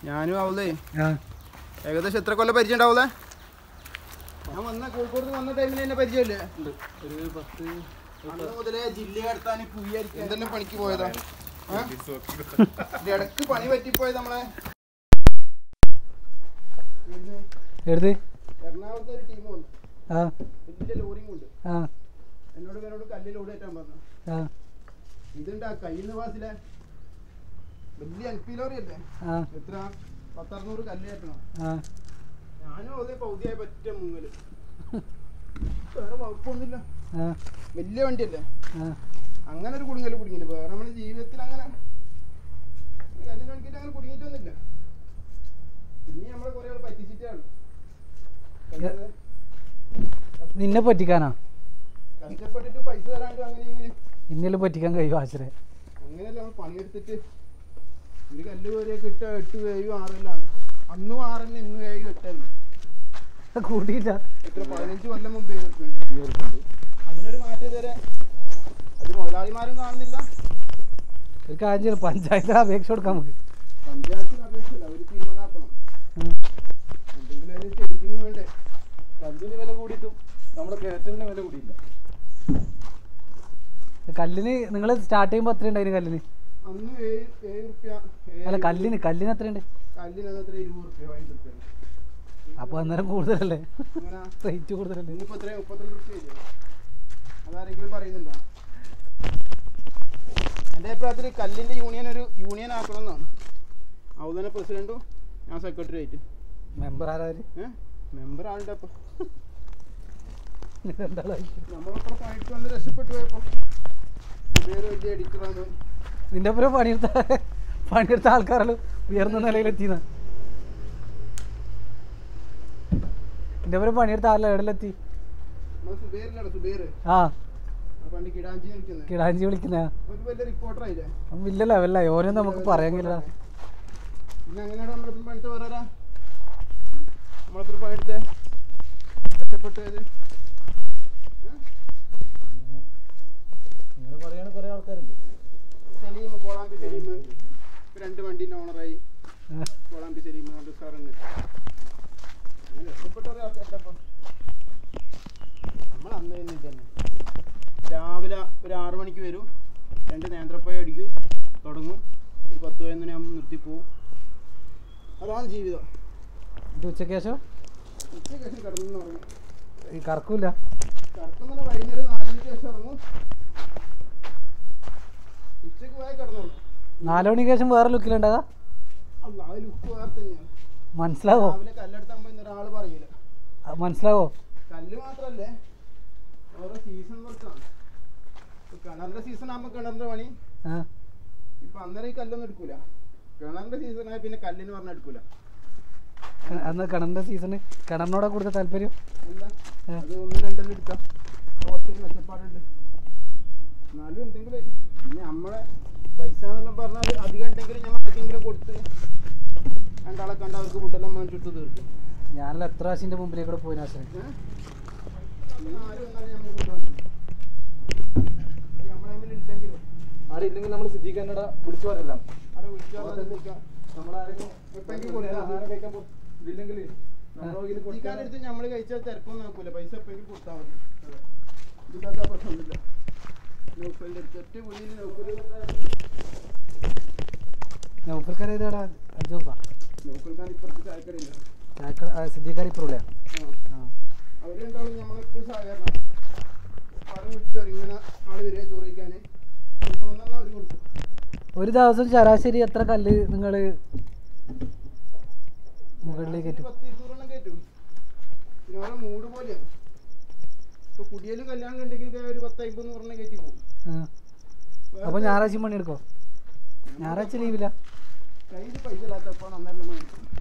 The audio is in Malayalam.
ഞാനും അവളേ ആ ഏകദേശം എത്ര കൊല്ലം പരിചയം ഉണ്ടാവൂലേ ഞാൻ വന്ന കോഴിക്കോട് വന്ന ടൈമിൽ എന്നെ പരിചയമില്ലേ ഒരു പത്ത് അന്ന് മുതലേ ജില്ല കടത്താൻ കുയ്യായിരിക്കും എന്തെല്ലാം പണിക്ക് പോയതാ ആ? ഇത് ഇടക്ക് പണി പറ്റിപ്പോയത് നമ്മളെ ഇവിടുന്ന് എടുത്ത് എറണാകുളത്ത് ഒരു ടീം വന്നു ആ വലിയ ലോറിയും കൊണ്ട് ആ എന്നോട് ഇവരോട് കല്ല് ലോഡ് കയറ്റാൻ പറഞ്ഞു ആ ഇതുണ്ടാ കയ്യിൽ വാസിലെ വലിയ എൽ പി ലോറി അല്ലേ ആ എത്ര പത്തറുന്നൂറ് കല്ല് കയറ്റണം ആ ഞാനും അതേ പൗതിയായി പറ്റ മുങ്ങല് വേറെ വകുപ്പൊന്നുമില്ല ആ വലിയ വണ്ടിയല്ലേ ആ അങ്ങനെ ഒരു കുടുങ്ങല് കുടുങ്ങിന് വേറെ നമ്മുടെ ജീവിതത്തിൽ അങ്ങനെ കല്ലിന് പണിക്കിട്ട് അങ്ങനെ കുടുങ്ങിയിട്ടൊന്നുമില്ല പിന്നെ നമ്മളെ കുറെ ആൾ പറ്റിച്ചിട്ടാണ് കല്ല് നിന്നെ പറ്റിക്കാനാ കഷ്ടപ്പെട്ടിട്ട് പൈസ തരാണ്ട് അങ്ങനെ ഇങ്ങനെ ഇന്നലെ പറ്റിക്കാൻ കഴിയും ആശ്രയ അങ്ങനെയല്ല നമ്മൾ പണിയെടുത്തിട്ട് ഒരു കല്ല് കോരിയൊക്കെ ഇട്ട എട്ട് ഏഴും ആറെല്ലാം അന്നും ആറെണ്ണം ഇന്നും ഏഴും എട്ടായിരുന്നു കൂട്ടിയില്ല എത്ര പതിനഞ്ച് കൊല്ലം മുമ്പ് ചെയ്തിട്ടുണ്ട് അതിനൊരു മാറ്റം ഇതുവരെ അത് മുതലാളിമാരും കാണുന്നില്ല ഒരു കാര്യം ചെയ്യണം പഞ്ചായത്തിൽ അപേക്ഷ കൊടുക്കാം നമുക്ക് പഞ്ചായത്തിൽ അപേക്ഷയില്ല അവർ തീരുമാനമാക്കണം ഉം. എന്തെങ്കിലും അതിന് ചെടിങ് വേണ്ടേ കല്ലിന് വില കൂടിയിട്ടും നമ്മുടെ കയറ്റലിന് വില കൂടിയില്ല കല്ലിന് നിങ്ങൾ സ്റ്റാർട്ട് ചെയ്യുമ്പോൾ എത്ര ഉണ്ടായിരുന്നു കല്ലിന് അന്ന് ഏഴ് ഏഴ് റുപ്യ അല്ല കല്ലിന് കല്ലിന് എത്രയുണ്ട് കല്ലിന് അത്ര ഇരുപത് റുപ്യ പതിനെട്ട് റുപ്യ അപ്പോൾ അന്നേരം കൂടുതലല്ലേ അങ്ങനെ റേറ്റ് കൂടുതലല്ലേ ഇന്നിപ്പോ എത്ര മുപ്പത്തിരണ്ട് റുപ്യ ഇല്ലേ അതാരെങ്കിലും പറയുന്നുണ്ടോ എൻ്റെ അഭിപ്രായത്തിൽ കല്ലിൻ്റെ യൂണിയൻ ഒരു യൂണിയൻ ആക്കണമെന്നാണ് ഔദന പ്രസിഡന്റും ഞാൻ സെക്രട്ടറി ആയിട്ട് മെമ്പർ ആരാര് ഏഹ് മെമ്പർ ആളുടെ അപ്പം രണ്ടാളായി നമ്മളൊക്കെ പണിക്ക് വന്ന് രക്ഷപ്പെട്ടു പോയപ്പോൾ പേര് വലിയ എഡിറ്ററാണ് നിന്റെ ഒപ്പം പണിയെടുത്ത പണിയെടുത്ത ആൾക്കാരെല്ലാം ഉയർന്ന നിലയിലെത്തിയെന്ന് നിന്റെ ഒപ്പം പണിയെടുത്ത ആരെല്ലാം എവിടെയെത്തി നമ്മൾ സുബേറിലാണ് സുബേർ ആ ആ പണ്ട് കിടാഞ്ചി നിൽക്കുന്നത് കിടാഞ്ചി വിളിക്കുന്ന ഒരു വലിയ റിപ്പോർട്ടർ ആയില്ലേ വലിയ ലെവലായി ഓരോ നമുക്ക് പറയാനില്ല പിന്നെ അങ്ങനെയാണ് നമ്മളിപ്പം പണിട്ട് പറയാ നമ്മളിപ്പോൾ പണിയെടുത്ത് രക്ഷപ്പെട്ടു പോയത് നിങ്ങൾ പറയാണ് കുറേ ആൾക്കാരുണ്ട് സലീം കോളാമ്പി സലീം ഇപ്പൊ രണ്ട് വണ്ടീൻ്റെ ഓണറായി കോളാമ്പി സലീം കൊണ്ട് സാറുണ്ട് അങ്ങനെ രക്ഷപ്പെട്ട ഒരു ആൾക്കാരുടെ അപ്പം നമ്മൾ അന്ന് തന്നെ ഇത് തന്നെ രാവിലെ ഒരു ആറു മണിക്ക് വരും രണ്ട് നേന്ത്രപ്പഴം അടിക്കും തുടങ്ങും ഒരു പത്ത് പതിനൊന്നിന് ആകുമ്പോൾ നിർത്തിപ്പോവും അതാണ് ജീവിതം ഇത് ഉച്ചയ്ക്ക് ശേഷം ഉച്ചയ്ക്ക് ശേഷം കിടന്നു തുടങ്ങും ഈ കറക്കൂല കറക്കം തന്നെ വൈകുന്നേരം നാല് മണിക്ക് ശേഷം ഇറങ്ങും ഉച്ചയ്ക്ക് പോയാൽ കിടന്നുറങ്ങും നാല് മണിക്ക് ശേഷം വേറെ ലുക്കിലുണ്ടാകാ അല്ല അത് ലുക്ക് വേറെ തന്നെയാണ് മനസ്സിലാവോ രാവിലെ കല്ലെടുത്താകുമ്പോൾ ഇന്നൊരാൾ പറയൂല ആ, മനസ്സിലാവോ കല്ല് മാത്രല്ലേ ഓരോ സീസൺ വർക്കാണ് ഇപ്പൊ കിണറിന്റെ സീസൺ ആകുമ്പോൾ കിണറിന്റെ പണി ആ ഇപ്പൊ അന്നേരം ഈ കല്ലൊന്നും എടുക്കൂല കിണറിന്റെ സീസൺ ആയ പിന്നെ കല്ലിന് പറഞ്ഞാൽ എടുക്കൂല ക- അന്ന് കിണറിന്റെ സീസണ് കിണറിനോടാ കൂടുതൽ താല്പര്യം അല്ല ഏ. അത് ഒന്ന് രണ്ടെണ്ണം എടുക്കാം കുറച്ചൊരു മെച്ചപ്പാടുണ്ട് എന്നാലും എന്തെങ്കിലും പിന്നെ നമ്മളെ പൈസ എന്നെല്ലാം പറഞ്ഞാൽ അധികം ഉണ്ടെങ്കിലും ഞാൻ ആർക്കെങ്കിലും കൊടുത്ത് രണ്ടാളെ കണ്ട് അവർക്ക് ഫുഡെല്ലാം മേടിച്ചെടുത്ത് തീർക്കും ഞാനല്ല എത്ര പ്രാവശ്യൻ്റെ മുമ്പിലേക്കൂടെ പോയി ആശ്രയം ഏ? ഇന്ന് ആരും വന്നാലും നമ്മൾ കൊണ്ടുപോകും നമ്മളെ കയ്യിൽ ഇല്ലെങ്കിലും ആടെ ഇല്ലെങ്കിൽ നമ്മൾ സിദ്ദീഖ് വിളിച്ചു പറയലാം അവിടെ വിളിച്ചാൽ നിൽക്കാം നമ്മളാരെങ്കിലും എപ്പെങ്കിലും കൊടുക്കാം. ആഹാരം കഴിക്കാൻ പോ- ഇതില്ലെങ്കിൽ നമ്മുടെ കയ്യിൽ കൊടുക്കാൻ എടുത്ത് നമ്മൾ കഴിച്ചാൽ തിരക്കൊന്നും നോക്കൂല പൈസ എപ്പെങ്കിലും കൊടുത്താൽ മതി ഇതൊക്കെ പ്രശ്നമില്ല നൗഫലിന്റെ അടുത്ത് ഒറ്റ വീടിൽ നൗഫല് നൗഫൽക്കാർ ഏതാടാ അജോബ നൗഫൽക്കാൻ ഇപ്പുറത്ത് ചായക്കടയില്ല ചായക്കട സിദ്ധിക്കാർ ഇപ്പുറല്ലേ ആ ആ അവരുണ്ടാവും നമ്മളെപ്പോഴും സഹകരണം പല വിളിച്ചോ ഇങ്ങനെ ആള് വരിക ചോറ് കഴിക്കാൻ കൊടുക്കണം തന്നെ അവർ കൊടുക്കും ഒരു ദിവസം ശരാശരി എത്ര കല്ല് നിങ്ങൾ മുകളിലേക്ക് കയറ്റും പത്ത് ഇരുന്നൂറെണ്ണം കയറ്റും പിന്നെ ഓരോ മൂഡ് പോലെയാണ് ഇപ്പൊ കുടിയലും കല്യാണം ഉണ്ടെങ്കിൽ ഒരു പത്ത് അമ്പത് നൂറെണ്ണം കയറ്റി പോകും ആ അപ്പോൾ ഞായറാഴ്ച പണി എടുക്കോ ഞായറാഴ്ച ലീവില്ല കയ്യിൽ പൈസ ഇല്ലാത്തപ്പോൾ നന്നായിട്ട് നമ്മൾ